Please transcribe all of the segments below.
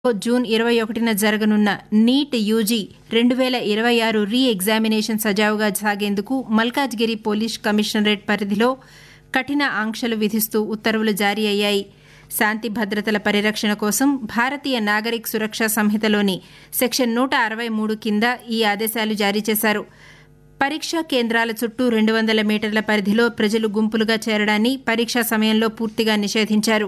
June ఇరవై ఒకటిన జరగనున్న నీట్ యూజీ రెండు వేల ఇరవై ఆరు రీ ఎగ్జామినేషన్ సజావుగా సాగేందుకు మల్కాజ్గిరి పోలీస్ కమిషనరేట్ పరిధిలో కఠిన ఆంక్షలు విధిస్తూ ఉత్తర్వులు జారీ అయ్యాయి శాంతి భద్రతల పరిరక్షణ కోసం భారతీయ నాగరిక్ సురక్షా సంహితలోని సెక్షన్ నూట అరవై మూడు కింద ఈ ఆదేశాలు జారీ చేశారు పరీక్షా కేంద్రాల చుట్టూ రెండు వందల మీటర్ల పరిధిలో ప్రజలు గుంపులుగా చేరడాన్ని పరీక్షా సమయంలో పూర్తిగా నిషేధించారు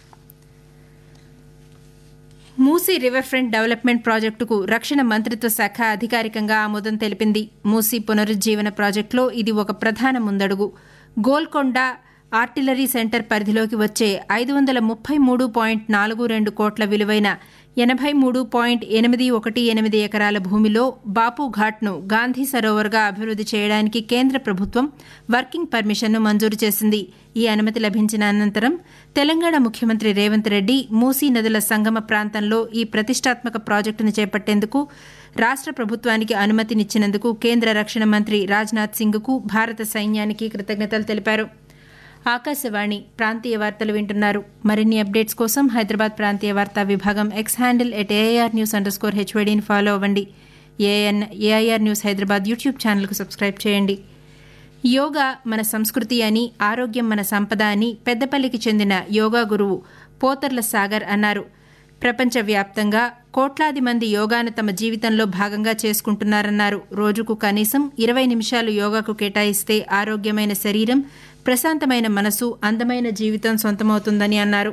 మూసీ రివర్ ఫ్రంట్ డెవలప్మెంట్ ప్రాజెక్టుకు రక్షణ మంత్రిత్వ శాఖ అధికారికంగా ఆమోదం తెలిపింది మూసీ పునరుజ్జీవన ప్రాజెక్టులో ఇది ఒక ప్రధాన ముందడుగు గోల్కొండ ఆర్టిలరీ సెంటర్ పరిధిలోకి వచ్చే ఐదు వందల ముప్పై మూడు పాయింట్ నాలుగు రెండు కోట్ల విలువైన ఎనభై మూడు పాయింట్ ఎనిమిది ఒకటి ఎనిమిది ఎకరాల భూమిలో బాపు ఘాట్ను గాంధీ సరోవర్గా అభివృద్ది చేయడానికి కేంద్ర ప్రభుత్వం వర్కింగ్ పర్మిషన్ను మంజూరు చేసింది ఈ అనుమతి లభించిన అనంతరం తెలంగాణ ముఖ్యమంత్రి రేవంత్ రెడ్డి మూసీ నదుల సంగమ ప్రాంతంలో ఈ ప్రతిష్టాత్మక ప్రాజెక్టును చేపట్టేందుకు రాష్ట ప్రభుత్వానికి అనుమతినిచ్చినందుకు కేంద్ర రక్షణ మంత్రి రాజ్నాథ్ సింగ్కు భారత సైన్యానికి కృతజ్ఞతలు తెలిపారు ఆకాశవాణి ప్రాంతీయ వార్తలు వింటున్నారు మరిన్ని అప్డేట్స్ కోసం హైదరాబాద్ ప్రాంతీయ వార్తా విభాగం X handle at AIR news underscore స్కోర్ హెచ్వైడీని ఫాలో అవ్వండి ఏఎన్ ఏఐఆర్ న్యూస్ హైదరాబాద్ యూట్యూబ్ ఛానల్కు సబ్స్క్రైబ్ చేయండి యోగా మన సంస్కృతి అని ఆరోగ్యం మన సంపద అని పెద్దపల్లికి చెందిన యోగా గురువు పోతర్ల సాగర్ అన్నారు ప్రపంచవ్యాప్తంగా కోట్లాది మంది యోగాను తమ జీవితంలో భాగంగా చేసుకుంటున్నారన్నారు రోజుకు కనీసం ఇరవై నిమిషాలు యోగాకు కేటాయిస్తే ఆరోగ్యమైన శరీరం ప్రశాంతమైన మనసు అందమైన జీవితం సొంతమవుతుందని అన్నారు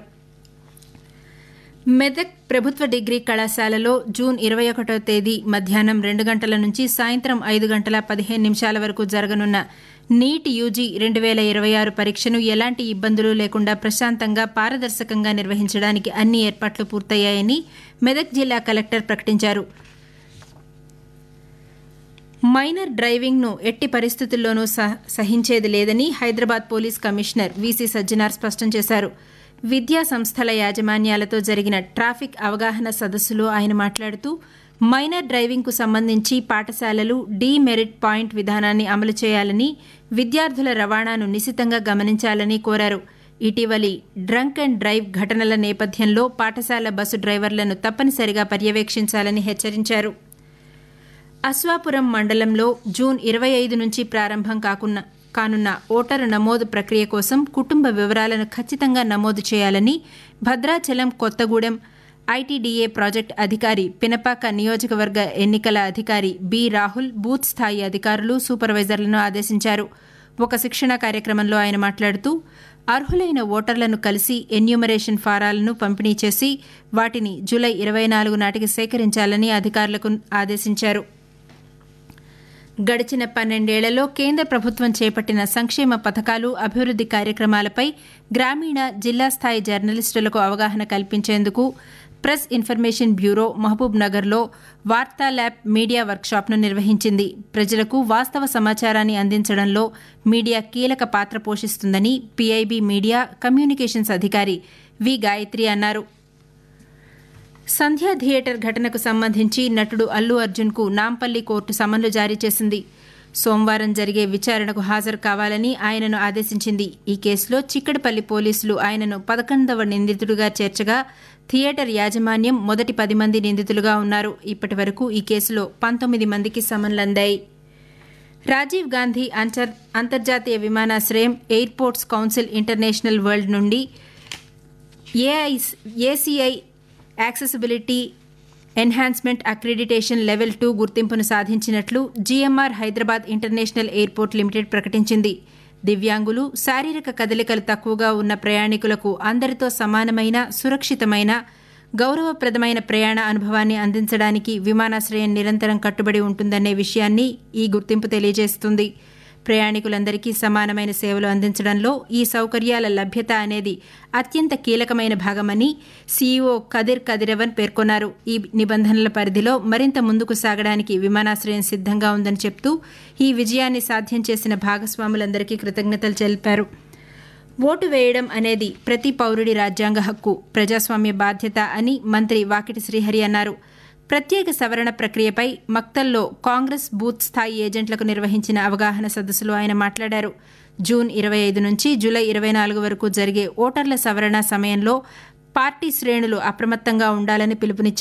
మెదక్ ప్రభుత్వ డిగ్రీ కళాశాలలో జూన్ ఇరవై ఒకటో తేదీ మధ్యాహ్నం రెండు గంటల నుంచి సాయంత్రం ఐదు గంటల పదిహేను నిమిషాల వరకు జరగనున్న నీట్ యూజీ రెండు వేల ఇరవై ఆరు పరీక్షను ఎలాంటి ఇబ్బందులు లేకుండా ప్రశాంతంగా పారదర్శకంగా నిర్వహించడానికి అన్ని ఏర్పాట్లు పూర్తయ్యాయని మెదక్ జిల్లా కలెక్టర్ ప్రకటించారు మైనర్ డ్రైవింగ్ను ఎట్టి పరిస్థితుల్లోనూ సహించేది లేదని Hyderabad police commissioner VC Sajjanar స్పష్టం చేశారు విద్యా సంస్థల యాజమాన్యాలతో జరిగిన ట్రాఫిక్ అవగాహన సదస్సులో ఆయన మాట్లాడుతూ మైనర్ డ్రైవింగ్కు సంబంధించి పాఠశాలలు డీ మెరిట్ పాయింట్ విధానాన్ని అమలు చేయాలని విద్యార్థుల రవాణాను నిశితంగా గమనించాలని కోరారు ఇటీవలి డ్రంక్ అండ్ డ్రైవ్ ఘటనల నేపథ్యంలో పాఠశాల బస్సు డ్రైవర్లను తప్పనిసరిగా పర్యవేక్షించాలని హెచ్చరించారు అశ్వాపురం మండలంలో జూన్ ఇరవై ఐదు నుంచి ప్రారంభం కాకున్న కానున్న ఓటరు నమోదు ప్రక్రియ కోసం కుటుంబ వివరాలను ఖచ్చితంగా నమోదు చేయాలని భద్రాచలం కొత్తగూడెం ఐటీడీఏ ప్రాజెక్ట్ అధికారి పినపాక నియోజకవర్గ ఎన్నికల అధికారి బి రాహుల్ బూత్ స్థాయి అధికారులు సూపర్వైజర్లను ఆదేశించారు ఒక శిక్షణ కార్యక్రమంలో ఆయన మాట్లాడుతూ అర్హులైన ఓటర్లను కలిసి ఎన్యూమరేషన్ ఫారాలను పంపిణీ చేసి వాటిని జూలై ఇరవై నాలుగు నాటికి సేకరించాలని అధికారులకు ఆదేశించారు గడిచిన పన్నెండేళ్లలో కేంద్ర ప్రభుత్వం చేపట్టిన సంక్షేమ పథకాలు అభివృద్ది కార్యక్రమాలపై గ్రామీణ జిల్లా స్థాయి జర్నలిస్టులకు అవగాహన కల్పించేందుకు ప్రెస్ ఇన్ఫర్మేషన్ బ్యూరో మహబూబ్ నగర్లో వార్తా ల్యాబ్ మీడియా వర్క్షాప్ను నిర్వహించింది ప్రజలకు వాస్తవ సమాచారాన్ని అందించడంలో మీడియా కీలక పాత్ర పోషిస్తుందని పీఐబీ మీడియా కమ్యూనికేషన్స్ అధికారి వి గాయత్రి అన్నారు సంధ్యా థియేటర్ ఘటనకు సంబంధించి నటుడు అల్లు అర్జున్కు నాంపల్లి కోర్టు సమన్లు జారీ చేసింది సోమవారం జరిగే విచారణకు హాజరు కావాలని ఆయనను ఆదేశించింది ఈ కేసులో చిక్కడపల్లి పోలీసులు ఆయనను పదకొండవ నిందితుడిగా చేర్చగా థియేటర్ యాజమాన్యం మొదటి పది మంది నిందితులుగా ఉన్నారు ఇప్పటి వరకు ఈ కేసులో పంతొమ్మిది మందికి సమన్లందాయి రాజీవ్ గాంధీ అంతర్జాతీయ విమానాశ్రయం ఎయిర్పోర్ట్స్ కౌన్సిల్ ఇంటర్నేషనల్ వరల్డ్ నుండి ACI accessibility enhancement accreditation level two గుర్తింపును సాధించినట్లు GMR Hyderabad international airport limited ప్రకటించింది దివ్యాంగులు శారీరక కదలికలు తక్కువగా ఉన్న ప్రయాణికులకు అందరితో సమానమైన సురక్షితమైన గౌరవప్రదమైన ప్రయాణ అనుభవాన్ని అందించడానికి విమానాశ్రయం నిరంతరం కట్టుబడి ఉంటుందనే విషయాన్ని ఈ గుర్తింపు తెలియజేస్తుంది ప్రయాణికులందరికీ సమానమైన సేవలు అందించడంలో ఈ సౌకర్యాల లభ్యత అనేది అత్యంత కీలకమైన భాగమని సీఈఓ కదిర్ కదిరవన్ పేర్కొన్నారు ఈ నిబంధనల పరిధిలో మరింత ముందుకు సాగడానికి విమానాశ్రయం సిద్దంగా ఉందని చెప్తూ ఈ విజయాన్ని సాధ్యం చేసిన భాగస్వాములందరికీ కృతజ్ఞతలు తెలిపారు ఓటు వేయడం అనేది ప్రతి పౌరుడి రాజ్యాంగ హక్కు ప్రజాస్వామ్య బాధ్యత అని మంత్రి వాకిటి శ్రీహరి అన్నారు ప్రత్యేక సవరణ ప్రక్రియపై మక్తల్లో కాంగ్రెస్ బూత్ స్థాయి ఏజెంట్లకు నిర్వహించిన అవగాహన సదస్సులో ఆయన మాట్లాడారు జూన్ ఇరవై ఐదు నుంచి జూలై ఇరవై నాలుగు వరకు జరిగే ఓటర్ల సవరణ సమయంలో పార్టీ శ్రేణులు అప్రమత్తంగా ఉండాలని పిలుపునిచ్చారు